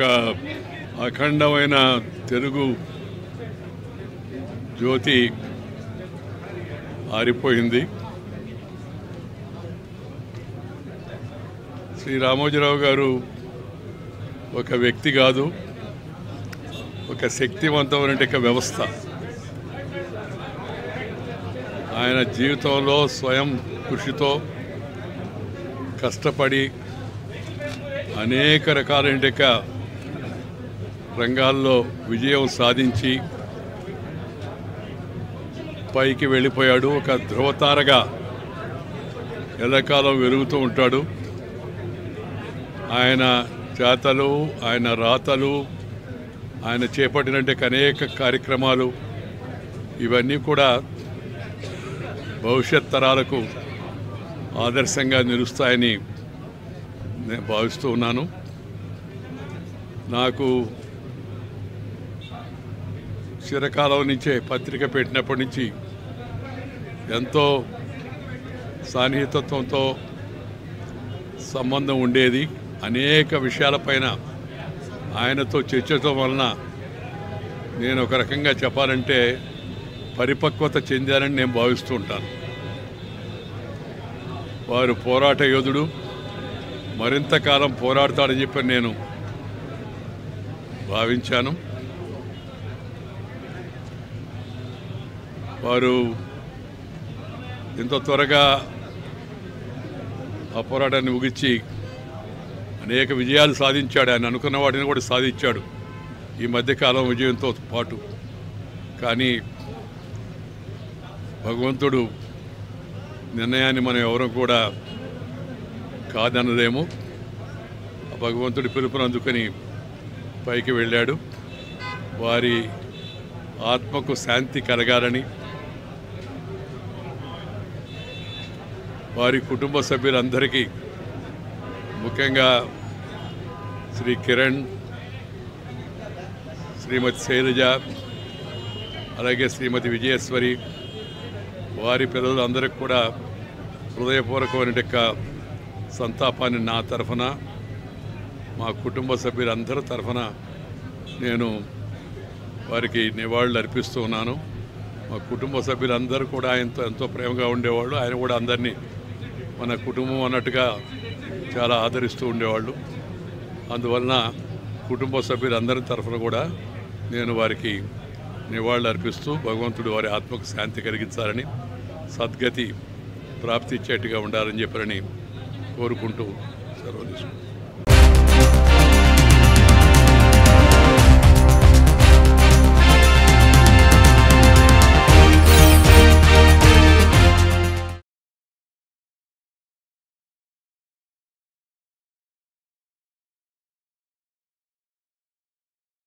ఒక అఖండమైన తెలుగు జ్యోతి ఆరిపోయింది శ్రీ రామోజీరావు గారు ఒక వ్యక్తి కాదు ఒక శక్తివంతమైన వ్యవస్థ ఆయన జీవితంలో స్వయం కృషితో కష్టపడి అనేక రకాలైన రంగాల్లో విజయం సాధించి పైకి వెళ్ళిపోయాడు ఒక ధ్రువతారగా ఎల్లకాలం వెలుగుతూ ఉంటాడు ఆయన చేతలు ఆయన రాతలు ఆయన చేపట్టినట్టు అనేక కార్యక్రమాలు ఇవన్నీ కూడా భవిష్యత్ తరాలకు ఆదర్శంగా నిలుస్తాయని నేను భావిస్తూ ఉన్నాను నాకు చిరకాలం నుంచే పత్రిక పెట్టినప్పటి నుంచి ఎంతో సాన్నిహితత్వంతో సంబంధం ఉండేది అనేక విషయాలపైన ఆయనతో చర్చడం వలన నేను ఒక రకంగా చెప్పాలంటే పరిపక్వత చెందానని నేను భావిస్తూ ఉంటాను వారు పోరాట యోధుడు మరింత కాలం పోరాడతాడని చెప్పి నేను భావించాను వారు ఇంత త్వరగా ఆ పోరాటాన్ని ముగించి అనేక విజయాలు సాధించాడు ఆయన అనుకున్న వాటిని కూడా సాధించాడు ఈ మధ్యకాలం విజయంతో పాటు కానీ భగవంతుడు నిర్ణయాన్ని మనం ఎవరం కూడా కాదనలేము ఆ భగవంతుడి పిలుపును అందుకొని పైకి వెళ్ళాడు వారి ఆత్మకు శాంతి కలగాలని వారి కుటుంబ సభ్యులందరికీ ముఖ్యంగా శ్రీ కిరణ్ శ్రీమతి శైలజ అలాగే శ్రీమతి విజయేశ్వరి వారి పిల్లలందరికీ కూడా హృదయపూర్వకమైన యొక్క సంతాపాన్ని నా తరఫున మా కుటుంబ సభ్యులందరి తరఫున నేను వారికి నివాళులు అర్పిస్తూ ఉన్నాను మా కుటుంబ సభ్యులందరూ కూడా ఆయనతో ఎంతో ప్రేమగా ఉండేవాళ్ళు ఆయన కూడా అందరినీ మన కుటుంబం అన్నట్టుగా చాలా ఆదరిస్తూ ఉండేవాళ్ళు అందువలన కుటుంబ సభ్యులందరి తరఫున కూడా నేను వారికి నివాళులు అర్పిస్తూ భగవంతుడు వారి ఆత్మకు శాంతి కలిగించాలని సద్గతి ప్రాప్తిచ్చేట్టుగా ఉండాలని చెప్పని కోరుకుంటూ సెలవు తీసుకుంటాను